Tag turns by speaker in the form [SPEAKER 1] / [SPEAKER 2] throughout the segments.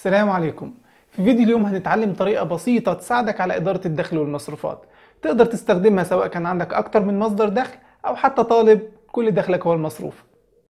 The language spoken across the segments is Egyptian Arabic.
[SPEAKER 1] السلام عليكم في فيديو اليوم هنتعلم طريقة بسيطة تساعدك على إدارة الدخل والمصروفات تقدر تستخدمها سواء كان عندك أكتر من مصدر دخل أو حتى طالب كل دخلك هو المصروف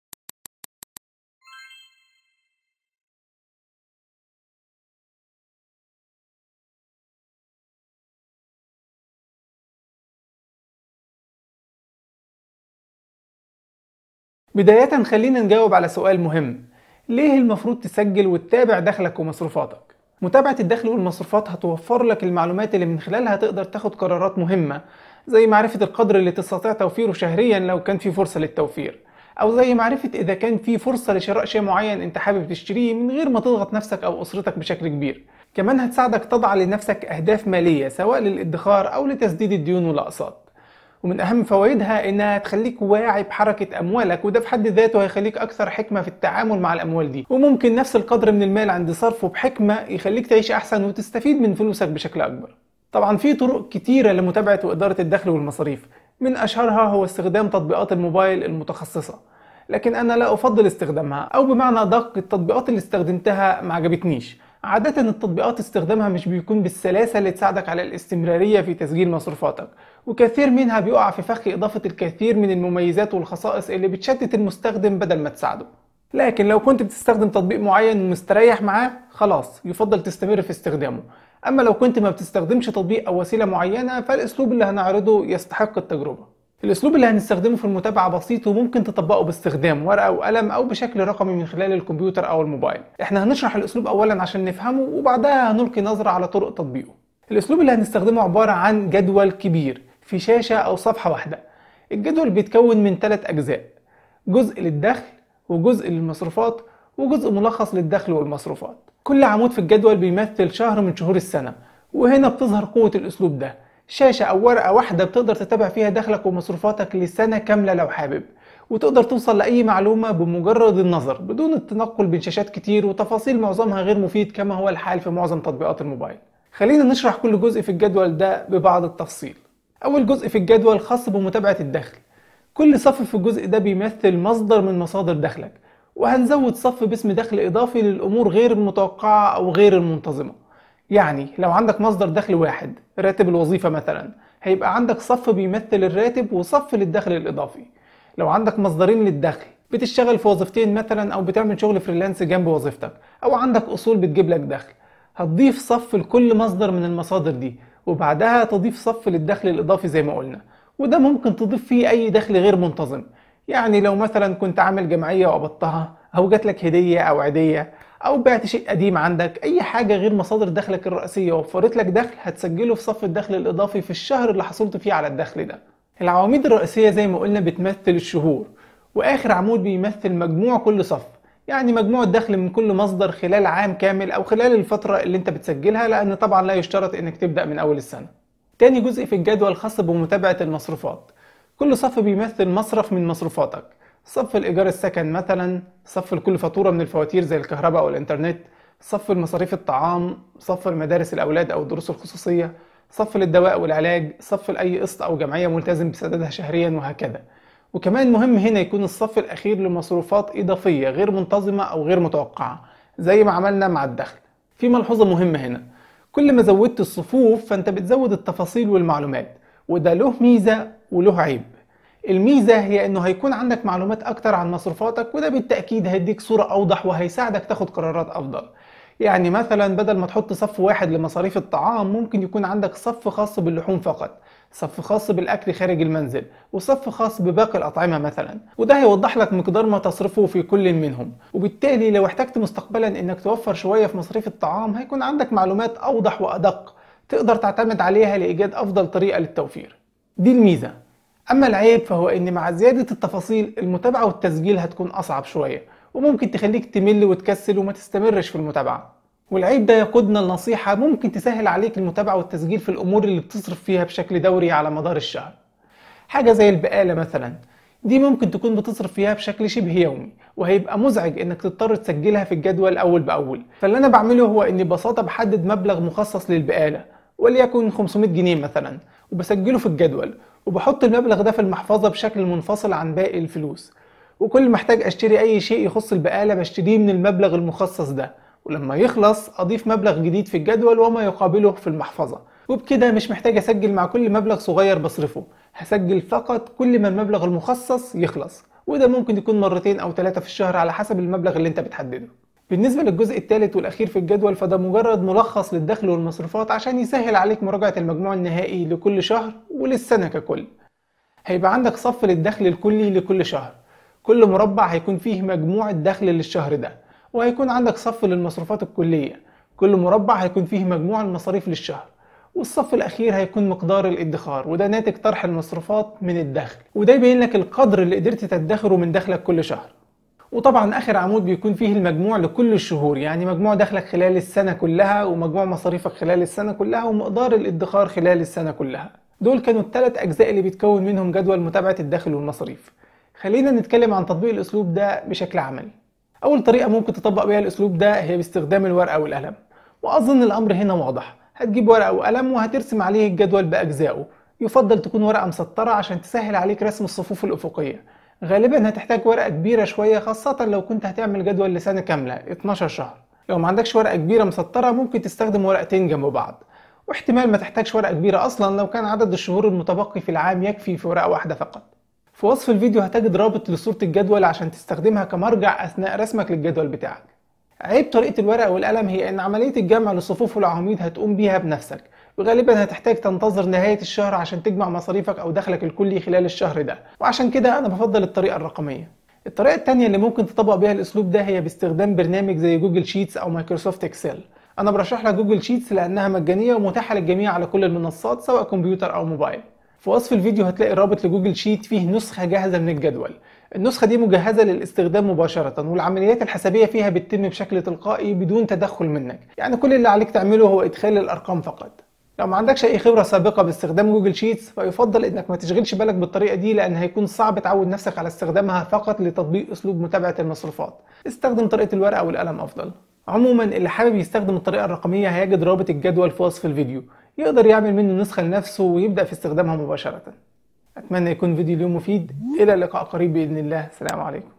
[SPEAKER 1] بداية خلينا نجاوب على سؤال مهم ليه المفروض تسجل وتتابع دخلك ومصروفاتك متابعة الدخل والمصروفات هتوفر لك المعلومات اللي من خلالها تقدر تاخد قرارات مهمة زي معرفة القدر اللي تستطيع توفيره شهريا لو كان في فرصة للتوفير أو زي معرفة إذا كان في فرصة لشراء شيء معين أنت حابب تشتريه من غير ما تضغط نفسك أو أسرتك بشكل كبير كمان هتساعدك تضع لنفسك أهداف مالية سواء للادخار أو لتسديد الديون والأقساط ومن أهم فوائدها إنها تخليك واعي بحركة أموالك وده في حد ذاته هيخليك أكثر حكمة في التعامل مع الأموال دي وممكن نفس القدر من المال عند صرفه بحكمة يخليك تعيش أحسن وتستفيد من فلوسك بشكل أكبر طبعا في طرق كتيرة لمتابعة وإدارة الدخل والمصاريف من أشهرها هو استخدام تطبيقات الموبايل المتخصصة لكن أنا لا أفضل استخدامها أو بمعنى أدق التطبيقات اللي استخدمتها ما عجبتنيش عادة التطبيقات استخدامها مش بيكون بالسلاسة اللي تساعدك على الاستمرارية في تسجيل مصروفاتك وكثير منها بيقع في فخ إضافة الكثير من المميزات والخصائص اللي بتشتت المستخدم بدل ما تساعده لكن لو كنت بتستخدم تطبيق معين ومستريح معاه خلاص يفضل تستمر في استخدامه أما لو كنت ما بتستخدمش تطبيق أو وسيلة معينة فالأسلوب اللي هنعرضه يستحق التجربة الأسلوب اللي هنستخدمه في المتابعة بسيط وممكن تطبقه باستخدام ورقة وقلم أو بشكل رقمي من خلال الكمبيوتر أو الموبايل احنا هنشرح الأسلوب أولا عشان نفهمه وبعدها هنلقي نظرة على طرق تطبيقه الأسلوب اللي هنستخدمه عبارة عن جدول كبير في شاشة أو صفحة واحدة الجدول بيتكون من ثلاث أجزاء جزء للدخل وجزء للمصروفات وجزء ملخص للدخل والمصروفات كل عمود في الجدول بيمثل شهر من شهور السنة وهنا بتظهر قوة الأسلوب ده شاشة أو ورقة واحدة بتقدر تتابع فيها دخلك ومصروفاتك لسنة كاملة لو حابب وتقدر توصل لأي معلومة بمجرد النظر بدون التنقل بين شاشات كتير وتفاصيل معظمها غير مفيد كما هو الحال في معظم تطبيقات الموبايل خلينا نشرح كل جزء في الجدول ده ببعض التفصيل أول جزء في الجدول خاص بمتابعة الدخل كل صف في الجزء ده بيمثل مصدر من مصادر دخلك وهنزود صف باسم دخل إضافي للأمور غير المتوقعة أو غير المنتظمة يعني لو عندك مصدر دخل واحد راتب الوظيفة مثلا هيبقى عندك صف بيمثل الراتب وصف للدخل الإضافي لو عندك مصدرين للدخل بتشتغل في وظيفتين مثلا أو بتعمل شغل فريلانس جنب وظيفتك أو عندك أصول بتجيب لك دخل هتضيف صف لكل مصدر من المصادر دي وبعدها تضيف صف للدخل الإضافي زي ما قلنا وده ممكن تضيف فيه أي دخل غير منتظم يعني لو مثلا كنت عامل جمعية وقبضتها أو جات لك هدية أو عيدية او بعت شيء قديم عندك اي حاجه غير مصادر دخلك الرئيسيه وفرت لك دخل هتسجله في صف الدخل الاضافي في الشهر اللي حصلت فيه على الدخل ده العواميد الرئيسيه زي ما قلنا بتمثل الشهور واخر عمود بيمثل مجموع كل صف يعني مجموع الدخل من كل مصدر خلال عام كامل او خلال الفتره اللي انت بتسجلها لان طبعا لا يشترط انك تبدا من اول السنه تاني جزء في الجدول خاص بمتابعه المصروفات كل صف بيمثل مصرف من مصروفاتك صف الإيجار السكن مثلا صف لكل فاتورة من الفواتير زي الكهرباء أو الإنترنت صف المصاريف الطعام صف المدارس الأولاد أو الدروس الخصوصية صف للدواء والعلاج صف لأي قسط أو جمعية ملتزم بسدادها شهريا وهكذا وكمان مهم هنا يكون الصف الأخير لمصروفات إضافية غير منتظمة أو غير متوقعة زي ما عملنا مع الدخل في ملحوظة مهمة هنا كل ما زودت الصفوف فأنت بتزود التفاصيل والمعلومات وده له ميزة وله عيب الميزة هي انه هيكون عندك معلومات اكتر عن مصروفاتك وده بالتأكيد هيديك صورة اوضح وهيساعدك تاخد قرارات افضل يعني مثلا بدل ما تحط صف واحد لمصاريف الطعام ممكن يكون عندك صف خاص باللحوم فقط صف خاص بالاكل خارج المنزل وصف خاص بباقي الاطعمه مثلا وده هيوضح لك مقدار ما تصرفه في كل منهم وبالتالي لو احتجت مستقبلا انك توفر شويه في مصاريف الطعام هيكون عندك معلومات اوضح وادق تقدر تعتمد عليها لايجاد افضل طريقه للتوفير دي الميزه اما العيب فهو ان مع زيادة التفاصيل المتابعة والتسجيل هتكون اصعب شوية وممكن تخليك تمل وتكسل وما تستمرش في المتابعة والعيب ده يقودنا لنصيحة ممكن تسهل عليك المتابعة والتسجيل في الامور اللي بتصرف فيها بشكل دوري على مدار الشهر حاجة زي البقالة مثلا دي ممكن تكون بتصرف فيها بشكل شبه يومي وهيبقى مزعج انك تضطر تسجلها في الجدول اول باول فاللي انا بعمله هو اني ببساطة بحدد مبلغ مخصص للبقالة وليكن 500 جنيه مثلا وبسجله في الجدول وبحط المبلغ ده في المحفظة بشكل منفصل عن باقي الفلوس وكل ما احتاج اشتري اي شيء يخص البقالة بشتريه من المبلغ المخصص ده ولما يخلص أضيف مبلغ جديد في الجدول وما يقابله في المحفظة وبكده مش محتاج أسجل مع كل مبلغ صغير بصرفه هسجل فقط كل ما المبلغ المخصص يخلص وده ممكن يكون مرتين أو ثلاثة في الشهر على حسب المبلغ اللي أنت بتحدده بالنسبة للجزء الثالث والأخير في الجدول فده مجرد ملخص للدخل والمصروفات عشان يسهل عليك مراجعة المجموع النهائي لكل شهر وللسنة ككل هيبقى عندك صف للدخل الكلي لكل شهر كل مربع هيكون فيه مجموع الدخل للشهر ده وهيكون عندك صف للمصروفات الكلية كل مربع هيكون فيه مجموع المصاريف للشهر والصف الأخير هيكون مقدار الادخار وده ناتج طرح المصروفات من الدخل وده يبين لك القدر اللي قدرت تدخره من دخلك كل شهر وطبعا اخر عمود بيكون فيه المجموع لكل الشهور يعني مجموع دخلك خلال السنه كلها ومجموع مصاريفك خلال السنه كلها ومقدار الادخار خلال السنه كلها دول كانوا الثلاث اجزاء اللي بيتكون منهم جدول متابعه الدخل والمصاريف خلينا نتكلم عن تطبيق الاسلوب ده بشكل عملي اول طريقه ممكن تطبق بيها الاسلوب ده هي باستخدام الورقه والقلم واظن الامر هنا واضح هتجيب ورقه وقلم وهترسم عليه الجدول باجزائه يفضل تكون ورقه مسطره عشان تسهل عليك رسم الصفوف الافقيه غالبا هتحتاج ورقة كبيرة شوية خاصة لو كنت هتعمل جدول لسنة كاملة 12 شهر لو ما عندكش ورقة كبيرة مسطرة ممكن تستخدم ورقتين جنب بعض واحتمال ما تحتاجش ورقة كبيرة أصلا لو كان عدد الشهور المتبقي في العام يكفي في ورقة واحدة فقط في وصف الفيديو هتجد رابط لصورة الجدول عشان تستخدمها كمرجع أثناء رسمك للجدول بتاعك عيب طريقة الورقة والقلم هي إن عملية الجمع للصفوف والعواميد هتقوم بيها بنفسك وغالبا هتحتاج تنتظر نهاية الشهر عشان تجمع مصاريفك أو دخلك الكلي خلال الشهر ده وعشان كده أنا بفضل الطريقة الرقمية الطريقة التانية اللي ممكن تطبق بيها الأسلوب ده هي باستخدام برنامج زي جوجل شيتس أو مايكروسوفت إكسل أنا برشح لك جوجل شيتس لأنها مجانية ومتاحة للجميع على كل المنصات سواء كمبيوتر أو موبايل في وصف الفيديو هتلاقي رابط لجوجل شيت فيه نسخة جاهزة من الجدول النسخة دي مجهزة للاستخدام مباشرة والعمليات الحسابية فيها بتتم بشكل تلقائي بدون تدخل منك يعني كل اللي عليك تعمله هو إدخال الأرقام فقط لو ما عندكش اي خبره سابقه باستخدام جوجل شيتس فيفضل انك ما تشغلش بالك بالطريقه دي لان هيكون صعب تعود نفسك على استخدامها فقط لتطبيق اسلوب متابعه المصروفات استخدم طريقه الورقه والقلم افضل عموما اللي حابب يستخدم الطريقه الرقميه هيجد رابط الجدول في وصف الفيديو يقدر يعمل منه نسخه لنفسه ويبدا في استخدامها مباشره اتمنى يكون فيديو اليوم مفيد الى لقاء قريب باذن الله السلام عليكم